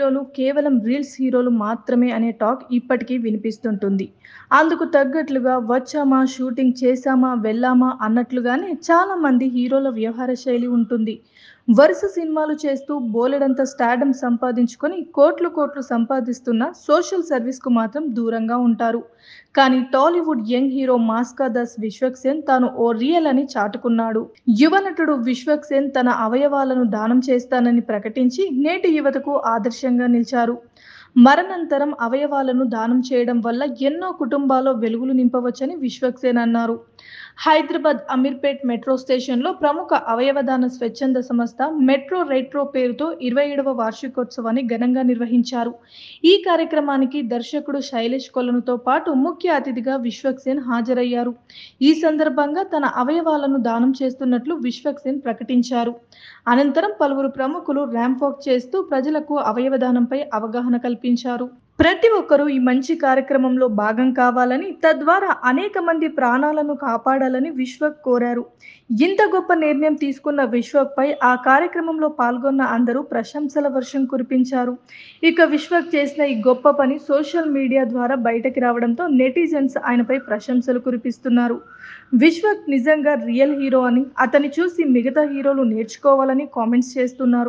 హీరోలు కేవలం రీల్స్ హీరోలు మాత్రమే అనే టాక్ ఇప్పటికీ వినిపిస్తుంటుంది అందుకు తగ్గట్లుగా వచ్చామా షూటింగ్ చేశామా వెళ్ళామా అన్నట్లుగానే చాలా మంది హీరోల వ్యవహార శైలి ఉంటుంది వరుస సినిమాలు చేస్తూ బోలెడంత స్టాడమ్ సంపాదించుకొని కోట్లు కోట్లు సంపాదిస్తున్న సోషల్ సర్వీస్కు మాత్రం దూరంగా ఉంటారు కానీ టాలీవుడ్ యంగ్ హీరో మాస్కా దాస్ విశ్వక్ సేన్ తాను ఓ రియల్ అని చాటుకున్నాడు యువ నటుడు విశ్వక్ సేన్ తన అవయవాలను దానం చేస్తానని ప్రకటించి నేటి యువతకు ఆదర్శంగా నిలిచారు మరణంతరం అవయవాలను దానం చేయడం వల్ల ఎన్నో కుటుంబాల్లో వెలుగులు నింపవచ్చని విశ్వక్ సేన్ అన్నారు హైదరాబాద్ అమీర్పేట్ మెట్రో స్టేషన్లో ప్రముఖ అవయవదాన స్వచ్ఛంద సంస్థ మెట్రో రెట్రో పేరుతో ఇరవై ఏడవ వార్షికోత్సవాన్ని ఘనంగా నిర్వహించారు ఈ కార్యక్రమానికి దర్శకుడు శైలేష్ కొలనుతో పాటు ముఖ్య అతిథిగా విశ్వక్ సేన్ హాజరయ్యారు ఈ సందర్భంగా తన అవయవాలను దానం చేస్తున్నట్లు విశ్వక్ సేన్ ప్రకటించారు అనంతరం పలువురు ప్రముఖులు ర్యాంప్ వాక్ చేస్తూ ప్రజలకు అవయవదానంపై అవగాహన కల్పించారు ప్రతి ఒక్కరూ ఈ మంచి కార్యక్రమంలో భాగం కావాలని తద్వారా అనేక మంది ప్రాణాలను కాపాడాలని విశ్వక్ కోరారు ఇంత గొప్ప నిర్ణయం తీసుకున్న విశ్వక్ పై ఆ కార్యక్రమంలో పాల్గొన్న అందరూ ప్రశంసల వర్షం కురిపించారు ఇక విశ్వక్ చేసిన ఈ గొప్ప పని సోషల్ మీడియా ద్వారా బయటకి రావడంతో నెటిజన్స్ ఆయనపై ప్రశంసలు కురిపిస్తున్నారు విశ్వక్ నిజంగా రియల్ హీరో అని అతన్ని చూసి మిగతా హీరోలు నేర్చుకోవాలని కామెంట్స్ చేస్తున్నారు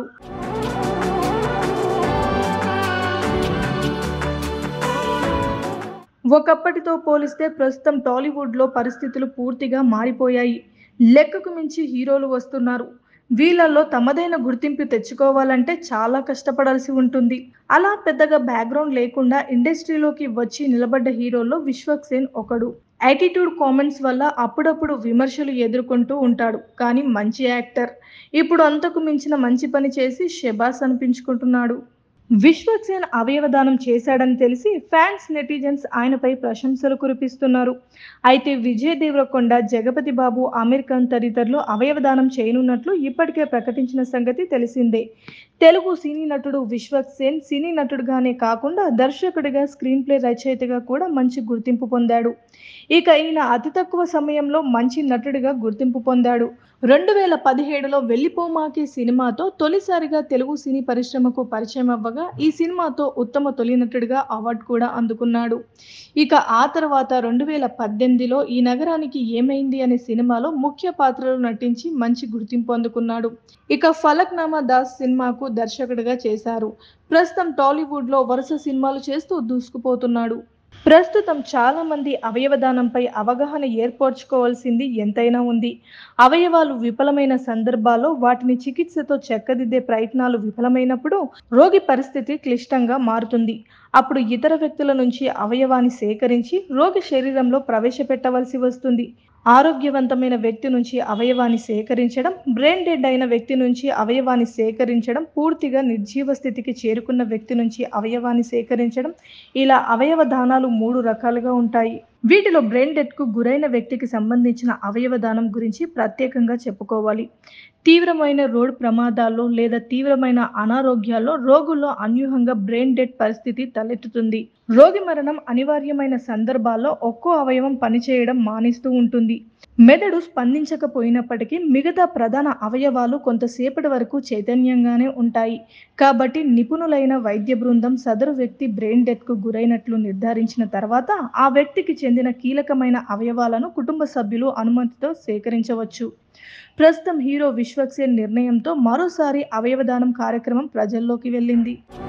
ఒకప్పటితో పోలిస్తే ప్రస్తుతం టాలీవుడ్లో పరిస్థితులు పూర్తిగా మారిపోయాయి లెక్కకు మించి హీరోలు వస్తున్నారు వీళ్ళల్లో తమదైన గుర్తింపు తెచ్చుకోవాలంటే చాలా కష్టపడాల్సి ఉంటుంది అలా పెద్దగా బ్యాక్గ్రౌండ్ లేకుండా ఇండస్ట్రీలోకి వచ్చి నిలబడ్డ హీరోల్లో విశ్వక్ సేన్ ఒకడు యాటిట్యూడ్ కామెంట్స్ వల్ల అప్పుడప్పుడు విమర్శలు ఎదుర్కొంటూ ఉంటాడు కానీ మంచి యాక్టర్ ఇప్పుడు అంతకు మించిన మంచి పని చేసి షెబాస్ అనిపించుకుంటున్నాడు విశ్వక్ సేన్ అవయవదానం చేశాడని తెలిసి ఫ్యాన్స్ నెటిజన్స్ ఆయనపై ప్రశంసలు కురిపిస్తున్నారు అయితే విజయ్ దేవరకొండ జగపతి బాబు ఆమిర్ ఖాన్ తదితరులు అవయవదానం చేయనున్నట్లు ఇప్పటికే ప్రకటించిన సంగతి తెలిసిందే తెలుగు సినీ నటుడు విశ్వక్ సేన్ సినీ నటుడుగానే కాకుండా దర్శకుడిగా స్క్రీన్ ప్లే రచయితగా కూడా మంచి గుర్తింపు పొందాడు ఇక ఈయన అతి తక్కువ సమయంలో మంచి నటుడిగా గుర్తింపు పొందాడు రెండు వేల పదిహేడులో వెళ్ళిపోమాకి సినిమాతో తొలిసారిగా తెలుగు సినీ పరిశ్రమకు పరిచయం అవ్వగా ఈ సినిమాతో ఉత్తమ తొలి నటుడిగా అవార్డు కూడా అందుకున్నాడు ఇక ఆ తర్వాత రెండు వేల పద్దెనిమిదిలో ఈ నగరానికి ఏమైంది అనే సినిమాలో ముఖ్య పాత్రలు నటించి మంచి గుర్తింపు అందుకున్నాడు ఇక ఫలక్నామా దాస్ సినిమాకు దర్శకుడిగా చేశారు ప్రస్తుతం టాలీవుడ్లో వరుస సినిమాలు చేస్తూ దూసుకుపోతున్నాడు ప్రస్తుతం చాలా మంది అవయవదానంపై అవగాహన ఏర్పరచుకోవాల్సింది ఎంతైనా ఉంది అవయవాలు విఫలమైన సందర్భాల్లో వాటిని చికిత్సతో చెక్కదిద్దే ప్రయత్నాలు విఫలమైనప్పుడు రోగి పరిస్థితి క్లిష్టంగా మారుతుంది అప్పుడు ఇతర వ్యక్తుల నుంచి అవయవాన్ని సేకరించి రోగి శరీరంలో ప్రవేశపెట్టవలసి వస్తుంది ఆరోగ్యవంతమైన వ్యక్తి నుంచి అవయవాన్ని సేకరించడం బ్రెయిన్ డెడ్ అయిన వ్యక్తి నుంచి అవయవాన్ని సేకరించడం పూర్తిగా నిర్జీవ స్థితికి చేరుకున్న వ్యక్తి నుంచి అవయవాన్ని సేకరించడం ఇలా అవయవ దానాలు మూడు రకాలుగా ఉంటాయి వీటిలో బ్రెయిన్ డెత్కు గురైన వ్యక్తికి సంబంధించిన అవయవ దానం గురించి ప్రత్యేకంగా చెప్పుకోవాలి తీవ్రమైన రోడ్ ప్రమాదాల్లో లేదా తీవ్రమైన అనారోగ్యాల్లో రోగుల్లో అన్యూహంగా బ్రెయిన్ డెడ్ పరిస్థితి తలెత్తుతుంది రోగి మరణం అనివార్యమైన సందర్భాల్లో ఒక్కో అవయవం పనిచేయడం మానేస్తూ ఉంటుంది మెదడు స్పందించకపోయినప్పటికీ మిగతా ప్రధాన అవయవాలు కొంతసేపటి వరకు చైతన్యంగానే ఉంటాయి కాబట్టి నిపుణులైన వైద్య బృందం సదరు వ్యక్తి బ్రెయిన్ డెత్కు గురైనట్లు నిర్ధారించిన తర్వాత ఆ వ్యక్తికి చెందిన కీలకమైన అవయవాలను కుటుంబ సభ్యులు అనుమతితో సేకరించవచ్చు ప్రస్తుతం హీరో విశ్వక్ సేన్ నిర్ణయంతో మరోసారి అవయవదానం కార్యక్రమం ప్రజల్లోకి వెళ్ళింది